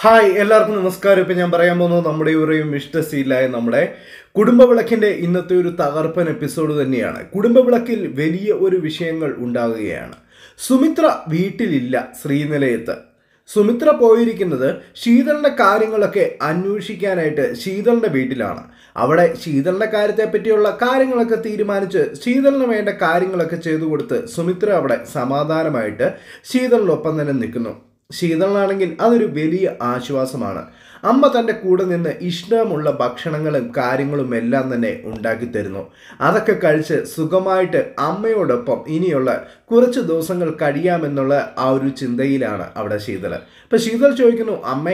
hi എല്ലാവർക്കും നമസ്കാരം ഇപ്പം ഞാൻ പറയാൻ പോകുന്നത് നമ്മുടെ ഇവരെയും ഇഷ്ടശീലായ നമ്മുടെ കുടുംബവിളക്കിൻ്റെ ഇന്നത്തെ ഒരു തകർപ്പൻ എപ്പിസോഡ് തന്നെയാണ് കുടുംബവിളക്കിൽ വലിയ ഒരു വിഷയങ്ങൾ ഉണ്ടാകുകയാണ് സുമിത്ര വീട്ടിലില്ല ശ്രീനിലയത്ത് സുമിത്ര പോയിരിക്കുന്നത് ശീതളിൻ്റെ കാര്യങ്ങളൊക്കെ അന്വേഷിക്കാനായിട്ട് ശീതളിൻ്റെ വീട്ടിലാണ് അവിടെ ശീതളിൻ്റെ കാര്യത്തെ പറ്റിയുള്ള കാര്യങ്ങളൊക്കെ തീരുമാനിച്ച് ശീതളിന് വേണ്ട കാര്യങ്ങളൊക്കെ ചെയ്തു കൊടുത്ത് സുമിത്ര അവിടെ സമാധാനമായിട്ട് ശീതളിനൊപ്പം തന്നെ നിൽക്കുന്നു ശീതളാണെങ്കിൽ അതൊരു വലിയ ആശ്വാസമാണ് അമ്മ തൻ്റെ കൂടെ നിന്ന് ഇഷ്ടമുള്ള ഭക്ഷണങ്ങളും കാര്യങ്ങളും എല്ലാം തന്നെ ഉണ്ടാക്കി തരുന്നു അതൊക്കെ കഴിച്ച് സുഖമായിട്ട് അമ്മയോടൊപ്പം ഇനിയുള്ള കുറച്ച് ദിവസങ്ങൾ കഴിയാമെന്നുള്ള ആ ഒരു ചിന്തയിലാണ് അവിടെ ശീതൾ അപ്പം ശീതൾ ചോദിക്കുന്നു അമ്മേ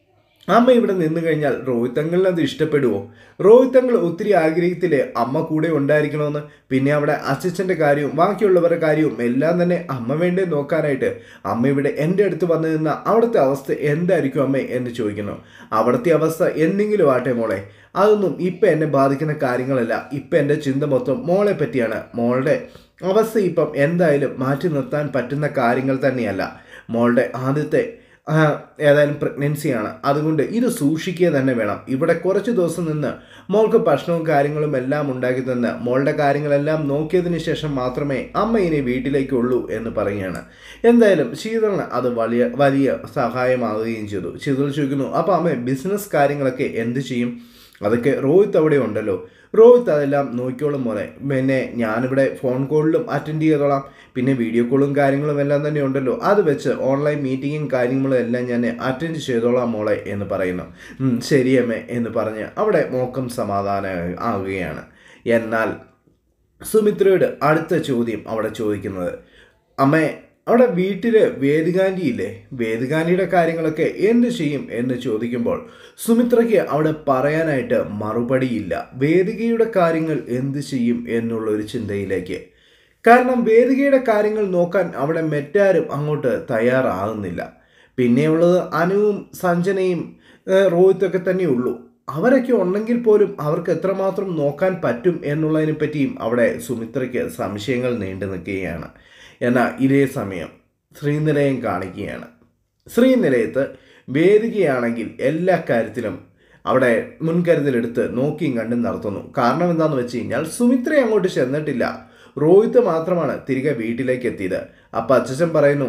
അമ്മ ഇവിടെ നിന്ന് കഴിഞ്ഞാൽ റോഹിത് അങ്കിളിന് അത് ഇഷ്ടപ്പെടുവോ റോഹിത് അങ്കിൾ ഒത്തിരി ആഗ്രഹിത്തില്ലേ അമ്മ കൂടെ ഉണ്ടായിരിക്കണമെന്ന് പിന്നെ അവിടെ അസിസ്റ്റൻ്റെ കാര്യവും ബാക്കിയുള്ളവരുടെ കാര്യവും എല്ലാം തന്നെ അമ്മ വേണ്ടേ നോക്കാനായിട്ട് അമ്മ ഇവിടെ എൻ്റെ അടുത്ത് വന്നു നിന്ന അവിടുത്തെ അവസ്ഥ എന്തായിരിക്കും അമ്മേ എന്ന് ചോദിക്കുന്നു അവിടുത്തെ അവസ്ഥ എന്തെങ്കിലും ആട്ടെ മോളെ അതൊന്നും ഇപ്പം എന്നെ ബാധിക്കുന്ന കാര്യങ്ങളല്ല ഇപ്പം എൻ്റെ ചിന്ത മൊത്തം മോളെ പറ്റിയാണ് മോളുടെ അവസ്ഥ ഇപ്പം എന്തായാലും മാറ്റി നിർത്താൻ പറ്റുന്ന കാര്യങ്ങൾ തന്നെയല്ല മോളുടെ ആദ്യത്തെ ആ, ഏതായാലും പ്രഗ്നൻസിയാണ് അതുകൊണ്ട് ഇത് സൂക്ഷിക്കുക തന്നെ വേണം ഇവിടെ കുറച്ച് ദിവസം നിന്ന് മോൾക്ക് ഭക്ഷണവും കാര്യങ്ങളും എല്ലാം ഉണ്ടാക്കി തന്ന് മോളുടെ കാര്യങ്ങളെല്ലാം നോക്കിയതിന് ശേഷം മാത്രമേ അമ്മ ഇനി വീട്ടിലേക്കുള്ളൂ എന്ന് പറയുകയാണ് എന്തായാലും ശീതളിന് അത് വലിയ വലിയ സഹായമാവുകയും ചെയ്തു ശീതൾ ചോദിക്കുന്നു അപ്പോൾ അമ്മ ബിസിനസ് കാര്യങ്ങളൊക്കെ എന്ത് ചെയ്യും അതൊക്കെ റോഹിത് അവിടെ ഉണ്ടല്ലോ റോഹിത് അതെല്ലാം നോക്കിക്കോളും മോനെ പിന്നെ ഞാനിവിടെ ഫോൺ കോളിലും അറ്റൻഡ് ചെയ്തോളാം പിന്നെ വീഡിയോ കോളും കാര്യങ്ങളും എല്ലാം തന്നെ ഉണ്ടല്ലോ അത് വെച്ച് ഓൺലൈൻ മീറ്റിങ്ങും കാര്യങ്ങളും എല്ലാം ഞാൻ അറ്റൻഡ് ചെയ്തോളാം മോളെ എന്ന് പറയുന്നു "ഉം, ശരിയമ്മേ എന്ന് പറഞ്ഞ് അവിടെ മോക്കം സമാധാന ആവുകയാണ് എന്നാൽ സുമിത്രയോട് അടുത്ത ചോദ്യം അവിടെ ചോദിക്കുന്നത് അമ്മേ അവിടെ വീട്ടിൽ വേദികാന്റി ഇല്ലേ വേദികാന്റിയുടെ കാര്യങ്ങളൊക്കെ എന്ത് ചെയ്യും എന്ന് ചോദിക്കുമ്പോൾ സുമിത്രയ്ക്ക് അവിടെ പറയാനായിട്ട് മറുപടിയില്ല വേദികയുടെ കാര്യങ്ങൾ എന്ത് ചെയ്യും എന്നുള്ള ഒരു ചിന്തയിലേക്ക് കാരണം വേദികയുടെ കാര്യങ്ങൾ നോക്കാൻ അവിടെ മറ്റാരും അങ്ങോട്ട് തയ്യാറാകുന്നില്ല പിന്നെയുള്ളത് അനുവും സഞ്ജനയും ഏഹ്, റോഹിത്തൊക്കെ തന്നെയുള്ളൂ അവരൊക്കെ ഉണ്ടെങ്കിൽ പോലും അവർക്ക് എത്രമാത്രം നോക്കാൻ പറ്റും എന്നുള്ളതിനെ പറ്റിയും അവിടെ സുമിത്രയ്ക്ക് സംശയങ്ങൾ നീണ്ടു നിൽക്കുകയാണ് എന്നാൽ ഇതേ സമയം ശ്രീനിലയം കാണിക്കുകയാണ് ശ്രീനിലയത്ത് വേദികയാണെങ്കിൽ എല്ലാ കാര്യത്തിലും അവിടെ മുൻകരുതലെടുത്ത് നോക്കിയും കണ്ടും നടത്തുന്നു കാരണം എന്താണെന്ന് വെച്ച് കഴിഞ്ഞാൽ സുമിത്ര അങ്ങോട്ട് ചെന്നിട്ടില്ല റോഹിത്ത് മാത്രമാണ് തിരികെ വീട്ടിലേക്ക് എത്തിയത് അപ്പം അച്ഛൻ പറയുന്നു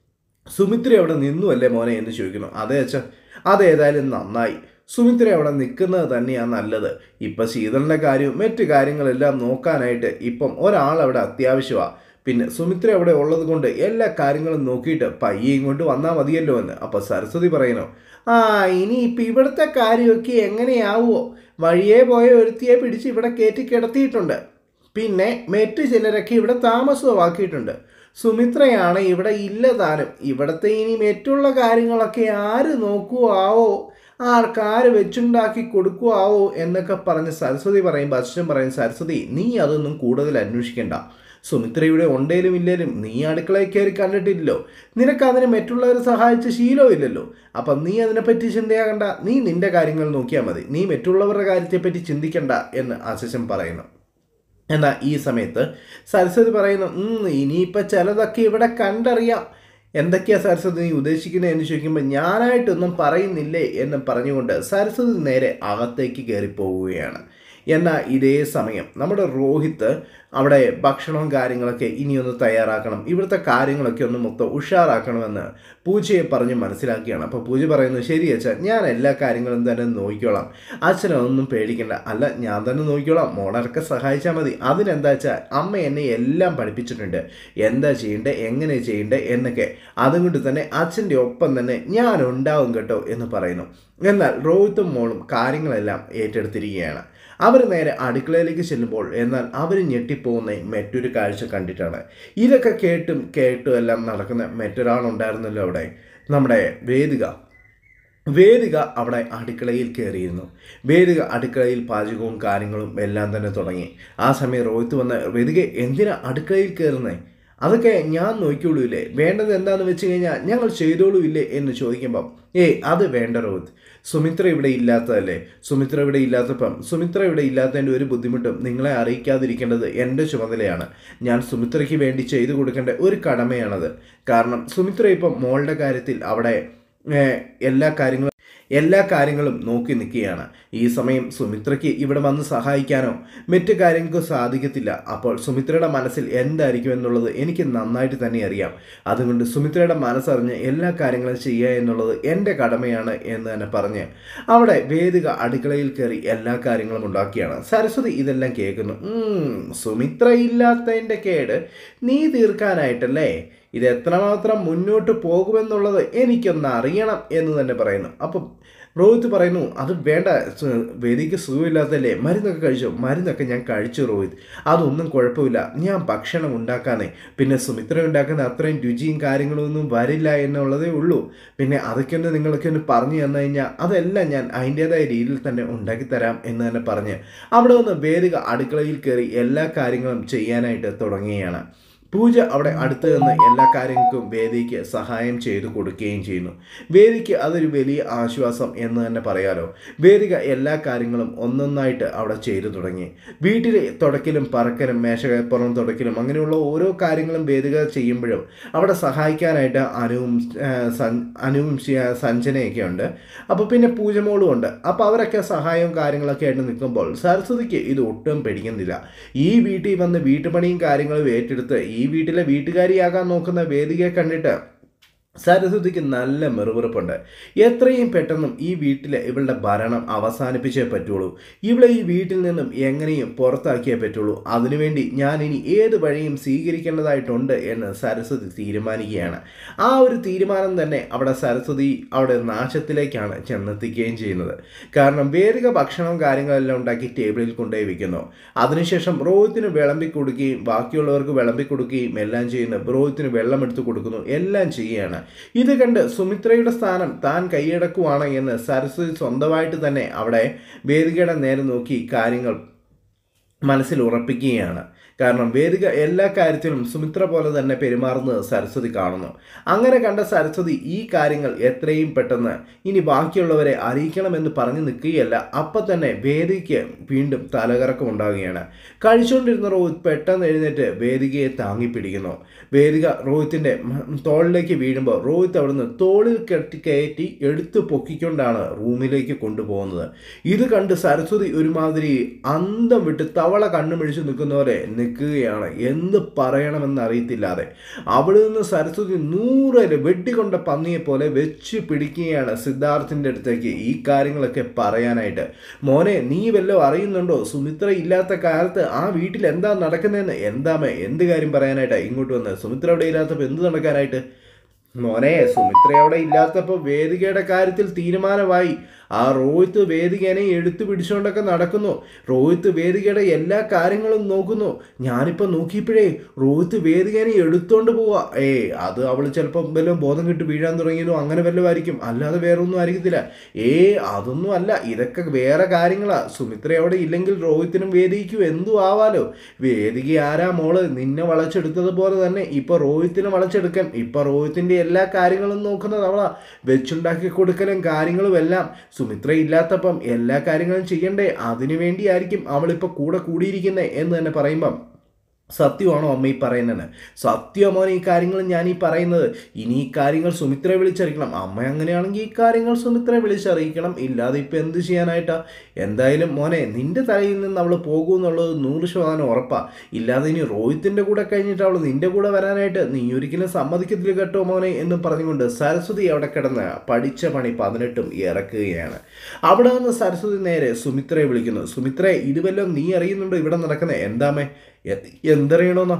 സുമിത്ര അവിടെ നിന്നു അല്ലേ മോനെ എന്ന് ചോദിക്കുന്നു അതെ അച്ഛൻ അതേതായാലും നന്നായി സുമിത്ര അവിടെ നിൽക്കുന്നത് തന്നെയാണ് നല്ലത് ഇപ്പം ശീതളിൻ്റെ കാര്യവും മറ്റു കാര്യങ്ങളെല്ലാം നോക്കാനായിട്ട് ഇപ്പം ഒരാൾ അവിടെ അത്യാവശ്യമാണ് പിന്നെ സുമിത്ര അവിടെ ഉള്ളത് കൊണ്ട് എല്ലാ കാര്യങ്ങളും നോക്കിയിട്ട് പയ്യെ ഇങ്ങോട്ട് വന്നാൽ മതിയല്ലോ എന്ന് അപ്പോൾ സരസ്വതി പറയുന്നു ആ ഇനി ഇപ്പം ഇവിടുത്തെ കാര്യമൊക്കെ എങ്ങനെയാവുമോ വഴിയേ പോയ ഒരുത്തിയെ പിടിച്ച് ഇവിടെ കയറ്റി കിടത്തിയിട്ടുണ്ട് പിന്നെ മറ്റു ചിലരൊക്കെ ഇവിടെ താമസമാക്കിയിട്ടുണ്ട് സുമിത്രയാണ് ഇവിടെ ഇല്ല താനും ഇവിടുത്തെ ഇനി മറ്റുള്ള കാര്യങ്ങളൊക്കെ ആര് നോക്കുവാവോ ആർക്കാര് വെച്ചുണ്ടാക്കി കൊടുക്കുവാവോ എന്നൊക്കെ പറഞ്ഞ് സരസ്വതി പറയുമ്പോൾ അച്ഛൻ പറയും സരസ്വതി നീ അതൊന്നും കൂടുതൽ അന്വേഷിക്കണ്ട സുമിത്രയുടെ ഉണ്ടേലും ഇല്ലേലും നീ അടുക്കളയിൽ കയറി കണ്ടിട്ടില്ലല്ലോ നിനക്ക് അതിന് മറ്റുള്ളവരെ സഹായിച്ച ശീലവും ഇല്ലല്ലോ അപ്പം നീ അതിനെപ്പറ്റി ചിന്തയാകണ്ട നീ നിന്റെ കാര്യങ്ങൾ നോക്കിയാൽ മതി നീ മറ്റുള്ളവരുടെ കാര്യത്തെപ്പറ്റി ചിന്തിക്കണ്ട എന്ന് അച്ഛൻ പറയുന്നു എന്നാൽ ഈ സമയത്ത് സരസ്വതി പറയുന്നു "ഉം, ഇനിയിപ്പോൾ ചിലതൊക്കെ ഇവിടെ കണ്ടറിയാം എന്തൊക്കെയാ സരസ്വതി നീ ഉദ്ദേശിക്കുന്നത് എന്ന് ചോദിക്കുമ്പോൾ ഞാനായിട്ടൊന്നും പറയുന്നില്ലേ എന്ന് പറഞ്ഞുകൊണ്ട് സരസ്വതി നേരെ അകത്തേക്ക് കയറി പോവുകയാണ് എന്നാൽ ഇതേ സമയം നമ്മുടെ രോഹിത്ത് അവിടെ ഭക്ഷണവും കാര്യങ്ങളൊക്കെ ഇനിയൊന്ന് തയ്യാറാക്കണം ഇവിടുത്തെ കാര്യങ്ങളൊക്കെ ഒന്ന് മൊത്തം ഉഷാറാക്കണമെന്ന് പൂജയെ പറഞ്ഞ് മനസ്സിലാക്കിയാണ് അപ്പോൾ പൂജ പറയുന്നു ശരി അച്ഛൻ ഞാൻ എല്ലാ കാര്യങ്ങളും തന്നെ നോക്കിക്കോളാം അച്ഛനൊന്നും പേടിക്കണ്ട അല്ല ഞാൻ തന്നെ നോക്കിക്കോളാം മോളൊക്കെ സഹായിച്ചാൽ മതി അതിനെന്താ വെച്ചാൽ അമ്മ എന്നെ എല്ലാം പഠിപ്പിച്ചിട്ടുണ്ട് എന്താ ചെയ്യേണ്ടത് എങ്ങനെ ചെയ്യേണ്ടത് എന്നൊക്കെ അതുകൊണ്ട് തന്നെ അച്ഛൻ്റെ ഒപ്പം തന്നെ ഞാൻ ഉണ്ടാവും കേട്ടോ എന്ന് പറയുന്നു എന്നാൽ രോഹിത്തും മോളും കാര്യങ്ങളെല്ലാം ഏറ്റെടുത്തിരിക്കുകയാണ് അവർ നേരെ അടുക്കളയിലേക്ക് ചെല്ലുമ്പോൾ എന്നാൽ അവർ ഞെട്ടിപ്പോകുന്ന മറ്റൊരു കാഴ്ച കണ്ടിട്ടാണ് ഇതൊക്കെ കേട്ടും കേട്ടും എല്ലാം നടക്കുന്ന മറ്റൊരാളുണ്ടായിരുന്നല്ലോ അവിടെ നമ്മുടെ വേദിക വേദിക അവിടെ അടുക്കളയിൽ കയറിയിരുന്നു വേദിക അടുക്കളയിൽ പാചകവും കാര്യങ്ങളും എല്ലാം തന്നെ തുടങ്ങി ആ സമയം റോഹിത്ത് വന്ന് വേദിക എന്തിനാ അടുക്കളയിൽ കയറുന്നേ അതൊക്കെ ഞാൻ നോക്കിയോളൂ ഇല്ലേ വേണ്ടത് എന്താണെന്ന് വെച്ച് കഴിഞ്ഞാൽ ഞങ്ങൾ ചെയ്തോളൂ ഇല്ലേ എന്ന് ചോദിക്കുമ്പം ഏയ് അത് വേണ്ട രോഹിത് സുമിത്ര ഇവിടെ ഇല്ലാത്തതല്ലേ സുമിത്ര ഇവിടെ ഇല്ലാത്തപ്പം സുമിത്ര ഇവിടെ ഇല്ലാത്തതിൻ്റെ ഒരു ബുദ്ധിമുട്ടും നിങ്ങളെ അറിയിക്കാതിരിക്കേണ്ടത് എൻ്റെ ചുമതലയാണ് ഞാൻ സുമിത്രയ്ക്ക് വേണ്ടി ചെയ്തു കൊടുക്കേണ്ട ഒരു കടമയാണത് കാരണം സുമിത്ര ഇപ്പം മോളുടെ കാര്യത്തിൽ അവിടെ ഏഹ്, എല്ലാ കാര്യങ്ങളും എല്ലാ കാര്യങ്ങളും നോക്കി നിൽക്കുകയാണ് ഈ സമയം സുമിത്രയ്ക്ക് ഇവിടെ വന്ന് സഹായിക്കാനോ മറ്റു കാര്യങ്ങൾക്കോ സാധിക്കത്തില്ല അപ്പോൾ സുമിത്രയുടെ മനസ്സിൽ എന്തായിരിക്കും എന്നുള്ളത് എനിക്ക് നന്നായിട്ട് തന്നെ അറിയാം അതുകൊണ്ട് സുമിത്രയുടെ മനസ്സറിഞ്ഞ് എല്ലാ കാര്യങ്ങളും ചെയ്യുക എന്നുള്ളത് എൻ്റെ കടമയാണ് എന്ന് തന്നെ പറഞ്ഞ് അവിടെ വേദിക അടുക്കളയിൽ കയറി എല്ലാ കാര്യങ്ങളും ഉണ്ടാക്കിയാണ് സരസ്വതി ഇതെല്ലാം കേൾക്കുന്നു "ഉം, സുമിത്ര ഇല്ലാത്തതിൻ്റെ കേട് നീ തീർക്കാനായിട്ടല്ലേ ഇത് എത്രമാത്രം മുന്നോട്ട് പോകുമെന്നുള്ളത് എനിക്കൊന്ന് അറിയണം എന്ന് തന്നെ പറയുന്നു അപ്പം റോഹിത് പറയുന്നു അത് വേണ്ട സു- വേദിക്ക് സുഖമില്ലാത്തല്ലേ മരുന്നൊക്കെ കഴിച്ചോ മരുന്നൊക്കെ ഞാൻ കഴിച്ചു റോഹിത് അതൊന്നും കുഴപ്പമില്ല ഞാൻ ഭക്ഷണം ഉണ്ടാക്കാനേ പിന്നെ സുമിത്ര ഉണ്ടാക്കുന്ന അത്രയും രുചിയും കാര്യങ്ങളും ഒന്നും വരില്ല എന്നുള്ളതേ ഉള്ളൂ പിന്നെ അതൊക്കെ ഒന്ന് നിങ്ങൾക്ക് ഒന്ന് പറഞ്ഞു തന്നു കഴിഞ്ഞാൽ അതെല്ലാം ഞാൻ അതിൻ്റേതായ രീതിയിൽ തന്നെ ഉണ്ടാക്കി തരാം എന്ന് തന്നെ പറഞ്ഞ് അവിടെ നിന്ന് വേദിക അടുക്കളയിൽ കയറി എല്ലാ കാര്യങ്ങളും ചെയ്യാനായിട്ട് തുടങ്ങുകയാണ് പൂജ അവിടെ അടുത്ത് നിന്ന് എല്ലാ കാര്യങ്ങൾക്കും വേദിക്ക് സഹായം ചെയ്തു കൊടുക്കുകയും ചെയ്യുന്നു വേദിക്ക് അതൊരു വലിയ ആശ്വാസം എന്ന് തന്നെ പറയാലോ വേദിക എല്ലാ കാര്യങ്ങളും ഒന്നൊന്നായിട്ട് അവിടെ ചെയ്തു തുടങ്ങി വീട്ടിൽ തുടക്കലും പറക്കലും മേശപ്പുറം തുടക്കലും അങ്ങനെയുള്ള ഓരോ കാര്യങ്ങളും വേദിക ചെയ്യുമ്പോഴും അവിടെ സഹായിക്കാനായിട്ട് അനുവും ആ, സൻ- അനുവും ശി- സഞ്ജനയൊക്കെ ഉണ്ട് അപ്പോൾ പിന്നെ പൂജമോളും ഉണ്ട് അപ്പോൾ അവരൊക്കെ സഹായവും കാര്യങ്ങളൊക്കെ ആയിട്ട് നിൽക്കുമ്പോൾ സരസ്വതിക്ക് ഇത് ഒട്ടും പിടിക്കുന്നില്ല ഈ വീട്ടിൽ വന്ന് വീട്ടുപണിയും കാര്യങ്ങളും ഏറ്റെടുത്ത് ഈ വീട്ടിലെ വീട്ടുകാരിയാകാൻ നോക്കുന്ന വേദികയെ കണ്ടിട്ട് സരസ്വതിക്ക് നല്ല മെറുമെറുപ്പുണ്ട് എത്രയും പെട്ടെന്നും ഈ വീട്ടിലെ ഇവളുടെ ഭരണം അവസാനിപ്പിച്ചേ പറ്റുള്ളൂ ഇവളെ ഈ വീട്ടിൽ നിന്നും എങ്ങനെയും പുറത്താക്കിയേ പറ്റുള്ളൂ അതിനുവേണ്ടി ഞാൻ ഇനി ഏത് വഴിയും സ്വീകരിക്കേണ്ടതായിട്ടുണ്ട് എന്ന് സരസ്വതി തീരുമാനിക്കുകയാണ് ആ ഒരു തീരുമാനം തന്നെ അവിടെ സരസ്വതി അവിടെ നാശത്തിലേക്കാണ് ചെന്നെത്തിക്കുകയും ചെയ്യുന്നത് കാരണം വേദിക ഭക്ഷണവും കാര്യങ്ങളെല്ലാം ഉണ്ടാക്കി ടേബിളിൽ കൊണ്ടുപോയി വെക്കുന്നു അതിനുശേഷം റോഹിത്തിന് വിളമ്പി കൊടുക്കുകയും ബാക്കിയുള്ളവർക്ക് വിളമ്പി കൊടുക്കുകയും എല്ലാം ചെയ്യുന്നു റോഹിത്തിന് വെള്ളം എടുത്തു കൊടുക്കുന്നു എല്ലാം ചെയ്യുകയാണ് ഇത് കണ്ട് സുമിത്രയുടെ സ്ഥാനം താൻ കൈയടക്കുവാണ് എന്ന് സരസ്വതി സ്വന്തമായിട്ട് തന്നെ അവിടെ വേദികയുടെ നേരെ നോക്കി കാര്യങ്ങൾ മനസ്സിൽ ഉറപ്പിക്കുകയാണ് കാരണം വേദിക എല്ലാ കാര്യത്തിലും സുമിത്ര പോലെ തന്നെ പെരുമാറുന്നത് സരസ്വതി കാണുന്നു അങ്ങനെ കണ്ട സരസ്വതി ഈ കാര്യങ്ങൾ എത്രയും പെട്ടെന്ന് ഇനി ബാക്കിയുള്ളവരെ അറിയിക്കണമെന്ന് പറഞ്ഞു നിൽക്കുകയല്ല അപ്പം തന്നെ വേദികയ്ക്ക് വീണ്ടും തലകറക്കം ഉണ്ടാകുകയാണ് കഴിച്ചുകൊണ്ടിരുന്ന റോഹിത് പെട്ടെന്ന് എഴുന്നേറ്റ് വേദികയെ താങ്ങി പിടിക്കുന്നു വേദിക റോഹിത്തിൻ്റെ തോളിലേക്ക് വീഴുമ്പോൾ റോഹിത്ത് അവിടുന്ന് തോളിൽ കെട്ടി കയറ്റി എടുത്തു പൊക്കിക്കൊണ്ടാണ് റൂമിലേക്ക് കൊണ്ടുപോകുന്നത് ഇത് കണ്ട് സരസ്വതി ഒരുമാതിരി അന്തം വിട്ട് തവള കണ്ണുമിഴിച്ച് നിൽക്കുന്നവരെ നിൽക്കുകയാണ് എന്ത് പറയണമെന്ന് അറിയത്തില്ലാതെ അവിടെ നിന്ന് സരസ്വതി നൂറിൽ വെട്ടിക്കൊണ്ട പന്നിയെ പോലെ വെച്ച് പിടിക്കുകയാണ് സിദ്ധാർത്ഥിൻ്റെ അടുത്തേക്ക് ഈ കാര്യങ്ങളൊക്കെ പറയാനായിട്ട് മോനെ നീ വല്ലതും അറിയുന്നുണ്ടോ സുമിത്ര ഇല്ലാത്ത കാലത്ത് ആ വീട്ടിൽ എന്താ നടക്കുന്നതെന്ന് എന്താമേ എന്ത് കാര്യം പറയാനായിട്ടാ ഇങ്ങോട്ട് വന്ന് സുമിത്ര അവിടെ ഇല്ലാത്തപ്പോൾ എന്ത് നടക്കാനായിട്ട് മോനെ സുമിത്ര അവിടെ ഇല്ലാത്തപ്പോൾ വേദികയുടെ കാര്യത്തിൽ തീരുമാനമായി ആ റോഹിത്ത് വേദികനെ എടുത്തു പിടിച്ചുകൊണ്ടൊക്കെ നടക്കുന്നു റോഹിത്ത് വേദികയുടെ എല്ലാ കാര്യങ്ങളും നോക്കുന്നു ഞാനിപ്പോൾ നോക്കിയപ്പോഴേ റോഹിത്ത് വേദികനെ എടുത്തോണ്ട് പോവാ ഏ അത് അവൾ ചിലപ്പോൾ വല്ലതും ബോധം കിട്ടി വീഴാൻ തുടങ്ങിയതോ അങ്ങനെ വല്ലതും ആയിരിക്കും അല്ലാതെ വേറെ ഒന്നും ആയിരിക്കത്തില്ല ഏ അതൊന്നും അല്ല ഇതൊക്കെ വേറെ കാര്യങ്ങളാ സുമിത്ര അവിടെ ഇല്ലെങ്കിൽ റോഹിത്തിനും വേദിക്കും എന്തും ആവാലോ വേദിക ആരാ മോള് നിന്നെ വളച്ചെടുത്തതുപോലെ തന്നെ ഇപ്പൊ റോഹിത്തിനെ വളച്ചെടുക്കാൻ ഇപ്പൊ റോഹിത്തിന്റെ എല്ലാ കാര്യങ്ങളും നോക്കുന്നത് അവളാ വെച്ചുണ്ടാക്കി കൊടുക്കലും കാര്യങ്ങളും എല്ലാം സുമിത്ര ഇല്ലാത്തപ്പം എല്ലാ കാര്യങ്ങളും ചെയ്യണ്ടേ അതിനു വേണ്ടിയായിരിക്കും അവളിപ്പോൾ കൂടെ കൂടിയിരിക്കുന്നത് എന്ന് തന്നെ പറയുമ്പം സത്യമാണോ അമ്മ ഈ പറയുന്നത് സത്യമോനെ ഈ കാര്യങ്ങൾ ഞാൻ ഈ പറയുന്നത് ഇനി ഈ കാര്യങ്ങൾ സുമിത്രയെ വിളിച്ചറിയിക്കണം അമ്മ അങ്ങനെയാണെങ്കിൽ ഈ കാര്യങ്ങൾ സുമിത്രയെ വിളിച്ചറിയിക്കണം ഇല്ലാതെ ഇപ്പം എന്ത് ചെയ്യാനായിട്ടാ എന്തായാലും മോനെ നിന്റെ തലയിൽ നിന്ന് അവൾ പോകും എന്നുള്ളത് നൂറ് ശതമാനം ഉറപ്പാ ഇല്ലാതെ ഇനി റോഹിത്തിൻ്റെ കൂടെ കഴിഞ്ഞിട്ട് അവൾ നിന്റെ കൂടെ വരാനായിട്ട് നീ ഒരിക്കലും സമ്മതിക്കത്തില്ല കേട്ടോ മോനെ എന്ന് പറഞ്ഞുകൊണ്ട് സരസ്വതി അവിടെ കിടന്ന് പഠിച്ച പണി പതിനെട്ടും ഇറക്കുകയാണ് അവിടെ നിന്ന് സരസ്വതി നേരെ സുമിത്രയെ വിളിക്കുന്നു സുമിത്രയെ ഇതുവല്ലതും നീ അറിയുന്നുണ്ടോ ഇവിടെ നടക്കുന്നത് എന്താമേ എ- എന്തറിയണമെന്നോ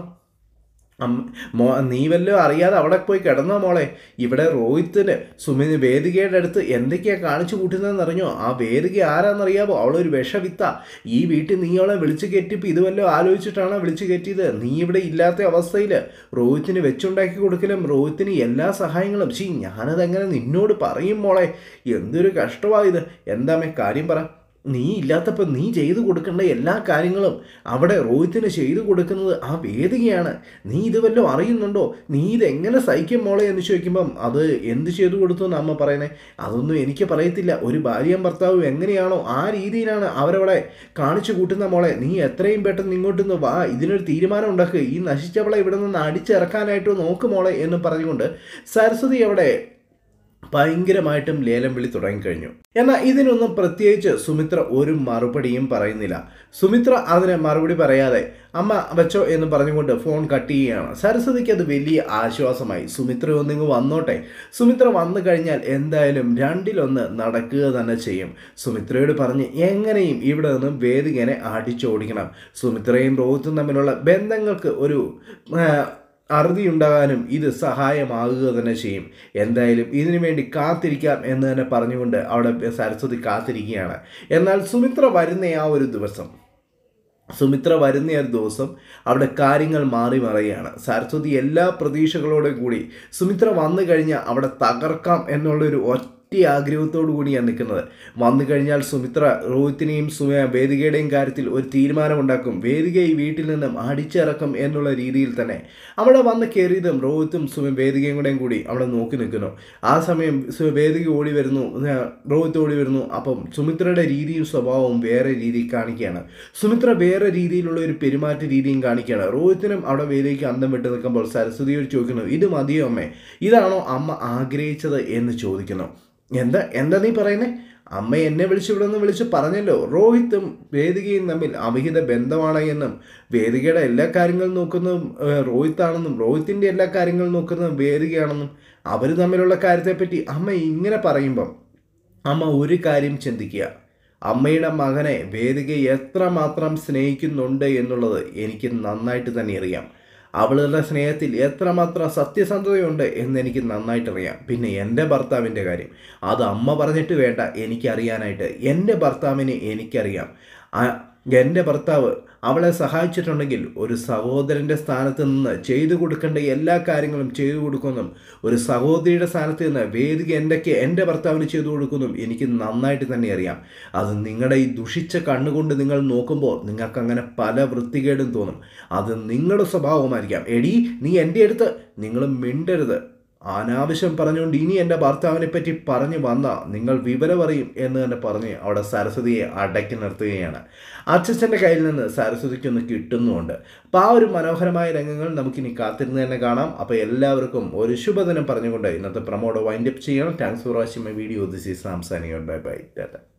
അമ്മ മോ നീ വല്ലതും അറിയാതെ അവിടെ പോയി കിടന്നോ മോളെ ഇവിടെ റോഹിത്തിന് സുമി വേദികയുടെ അടുത്ത് എന്തൊക്കെയാണ് കാണിച്ചു കൂട്ടുന്നതെന്ന് അറിഞ്ഞോ ആ വേദിക ആരാന്നറിയാമോ അവളൊരു വിഷവിത്ത ഈ വീട്ടിൽ നീ അവളെ വിളിച്ചു കയറ്റിയപ്പോൾ ഇത് വല്ലതും ആലോചിച്ചിട്ടാണോ വിളിച്ചു കയറ്റിയത് നീ ഇവിടെ ഇല്ലാത്ത അവസ്ഥയിൽ റോഹിത്തിന് വെച്ചുണ്ടാക്കി കൊടുക്കലും റോഹിത്തിന് എല്ലാ സഹായങ്ങളും ശീ ഞാനതെങ്ങനെ നിന്നോട് പറയും മോളെ എന്തൊരു കഷ്ടമായത് എന്താമേ കാര്യം പറ നീ ഇല്ലാത്തപ്പോൾ നീ ചെയ്തു കൊടുക്കേണ്ട എല്ലാ കാര്യങ്ങളും അവിടെ റോഹിത്തിന് ചെയ്തു കൊടുക്കുന്നത് ആ വേദികയാണ് നീ ഇത് വല്ലതും അറിയുന്നുണ്ടോ നീ ഇതെങ്ങനെ സഹിക്കും മോളെ എന്ന് ചോദിക്കുമ്പം അത് എന്ത് ചെയ്തു കൊടുത്തു എന്ന് അമ്മ പറയുന്നത് അതൊന്നും എനിക്ക് പറയത്തില്ല ഒരു ഭാര്യയും ഭർത്താവും എങ്ങനെയാണോ ആ രീതിയിലാണ് അവരവിടെ കാണിച്ചു കൂട്ടുന്ന മോളെ നീ എത്രയും പെട്ടെന്ന് ഇങ്ങോട്ട് വാ ഇതിനൊരു തീരുമാനം ഉണ്ടാക്കുക ഈ നശിച്ചവളെ ഇവിടെ നിന്ന് അടിച്ചിറക്കാനായിട്ട് നോക്ക് മോളെ എന്ന് പറഞ്ഞുകൊണ്ട് സരസ്വതി അവിടെ ഭയങ്കരമായിട്ടും ലേലം വിളി തുടങ്ങിക്കഴിഞ്ഞു എന്നാൽ ഇതിനൊന്നും പ്രത്യേകിച്ച് സുമിത്ര ഒരു മറുപടിയും പറയുന്നില്ല സുമിത്ര അതിന് മറുപടി പറയാതെ അമ്മ വെച്ചോ എന്ന് പറഞ്ഞുകൊണ്ട് ഫോൺ കട്ട് ചെയ്യുകയാണ് സരസ്വതിക്ക് അത് വലിയ ആശ്വാസമായി സുമിത്ര ഒന്നിങ്ങ് വന്നോട്ടെ സുമിത്ര വന്നു കഴിഞ്ഞാൽ എന്തായാലും രണ്ടിലൊന്ന് നടക്കുക തന്നെ ചെയ്യും സുമിത്രയോട് പറഞ്ഞ് എങ്ങനെയും ഇവിടെ നിന്നും വേദികനെ അടിച്ചോടിക്കണം സുമിത്രയും റോഹിത്തും തമ്മിലുള്ള ബന്ധങ്ങൾക്ക് ഒരു ആ, അറുതിയുണ്ടാകാനും ഇത് സഹായമാകുക തന്നെ ചെയ്യും എന്തായാലും ഇതിനു വേണ്ടി കാത്തിരിക്കാം എന്ന് തന്നെ പറഞ്ഞുകൊണ്ട് അവിടെ സരസ്വതി കാത്തിരിക്കുകയാണ് എന്നാൽ സുമിത്ര വരുന്ന ആ ഒരു ദിവസം സുമിത്ര വരുന്ന ഒരു ദിവസം അവിടെ കാര്യങ്ങൾ മാറി മറിയുകയാണ് സരസ്വതി എല്ലാ പ്രതീക്ഷകളോടും കൂടി സുമിത്ര വന്നു കഴിഞ്ഞാൽ അവിടെ തകർക്കാം എന്നുള്ളൊരു ഒറ്റ ആഗ്രഹത്തോടു കൂടിയാണ് നിൽക്കുന്നത് വന്നു കഴിഞ്ഞാൽ സുമിത്ര റോഹിത്തിനെയും സു വേദികയുടെയും കാര്യത്തിൽ ഒരു തീരുമാനമുണ്ടാക്കും വേദിക ഈ വീട്ടിൽ നിന്നും അടിച്ചിറക്കും എന്നുള്ള രീതിയിൽ തന്നെ അവിടെ വന്ന് കയറിയതും റോഹിത്തും സു വേദികയും കൂടെയും കൂടി അവിടെ നോക്കി നിൽക്കുന്നു ആ സമയം സു- വേദിക ഓടി വരുന്നു ആ, റോഹിത്ത് ഓടി വരുന്നു അപ്പം സുമിത്രയുടെ രീതിയും സ്വഭാവവും വേറെ രീതിയിൽ കാണിക്കുകയാണ് സുമിത്ര വേറെ രീതിയിലുള്ള ഒരു പെരുമാറ്റ രീതിയും കാണിക്കുകയാണ് റോഹിത്തിനും അവിടെ വേദിക്ക് അന്തം വിട്ട് നിൽക്കുമ്പോൾ സരസ്വതിയോട് ചോദിക്കുന്നു ഇത് മതിയോ അമ്മേ ഇതാണോ അമ്മ ആഗ്രഹിച്ചത് എന്ന് ചോദിക്കുന്നു എന്താ എന്താ നീ പറയുന്നേ അമ്മ എന്നെ വിളിച്ച് ഇവിടെ നിന്ന് വിളിച്ച് പറഞ്ഞല്ലോ റോഹിത്തും വേദികയും തമ്മിൽ അവിഹിത ബന്ധമാണ് എന്നും വേദികയുടെ എല്ലാ കാര്യങ്ങളും നോക്കുന്നതും ഏഹ്, റോഹിത്താണെന്നും റോഹിത്തിൻ്റെ എല്ലാ കാര്യങ്ങളും നോക്കുന്നതും വേദികയാണെന്നും അവർ തമ്മിലുള്ള കാര്യത്തെപ്പറ്റി അമ്മ ഇങ്ങനെ പറയുമ്പം അമ്മ ഒരു കാര്യം ചിന്തിക്കുക അമ്മയുടെ മകനെ വേദിക എത്രമാത്രം സ്നേഹിക്കുന്നുണ്ട് എന്നുള്ളത് എനിക്ക് നന്നായിട്ട് തന്നെ അറിയാം അവളുടെ സ്നേഹത്തിൽ എത്രമാത്രം സത്യസന്ധതയുണ്ട് എന്ന് എനിക്ക് നന്നായിട്ട് അറിയാം പിന്നെ എൻ്റെ ഭർത്താവിൻ്റെ കാര്യം അത് അമ്മ പറഞ്ഞിട്ട് വേണ്ട എനിക്കറിയാനായിട്ട് എൻ്റെ ഭർത്താവിനെ എനിക്കറിയാം ആ- എൻ്റെ ഭർത്താവ് അവളെ സഹായിച്ചിട്ടുണ്ടെങ്കിൽ ഒരു സഹോദരൻ്റെ സ്ഥാനത്ത് നിന്ന് ചെയ്തു കൊടുക്കേണ്ട എല്ലാ കാര്യങ്ങളും ചെയ്തു കൊടുക്കുന്നും ഒരു സഹോദരിയുടെ സ്ഥാനത്ത് നിന്ന് വേദിക എന്തൊക്കെ എൻ്റെ ഭർത്താവിന് ചെയ്തു കൊടുക്കുന്നും എനിക്ക് നന്നായിട്ട് തന്നെ അറിയാം അത് നിങ്ങളുടെ ഈ ദുഷിച്ച കണ്ണുകൊണ്ട് നിങ്ങൾ നോക്കുമ്പോൾ നിങ്ങൾക്ക് അങ്ങനെ പല വൃത്തികേടും തോന്നും അത് നിങ്ങളുടെ സ്വഭാവമായിരിക്കാം എടി നീ എൻ്റെ അടുത്ത് നിങ്ങൾ മിണ്ടരുത് അനാവശ്യം പറഞ്ഞുകൊണ്ട് ഇനി എൻ്റെ ഭർത്താവിനെ പറ്റി പറഞ്ഞു വന്ന നിങ്ങൾ വിവരം അറിയും എന്ന് തന്നെ പറഞ്ഞ് അവിടെ സരസ്വതിയെ അടക്കി നിർത്തുകയാണ് അച്ഛൻ്റെ കയ്യിൽ നിന്ന് സരസ്വതിക്കൊന്ന് കിട്ടുന്നുമുണ്ട് അപ്പോൾ ആ ഒരു മനോഹരമായ രംഗങ്ങൾ നമുക്കിനി കാത്തിരുന്ന് തന്നെ കാണാം അപ്പോൾ എല്ലാവർക്കും ഒരു ശുഭദിനം പറഞ്ഞുകൊണ്ട് ഇന്നത്തെ പ്രമോഡ് വൈൻഡപ്പ് ചെയ്യണം thanks for watching my video this is സാംസാനിയോട് ബൈ ബൈ ടാറ്റ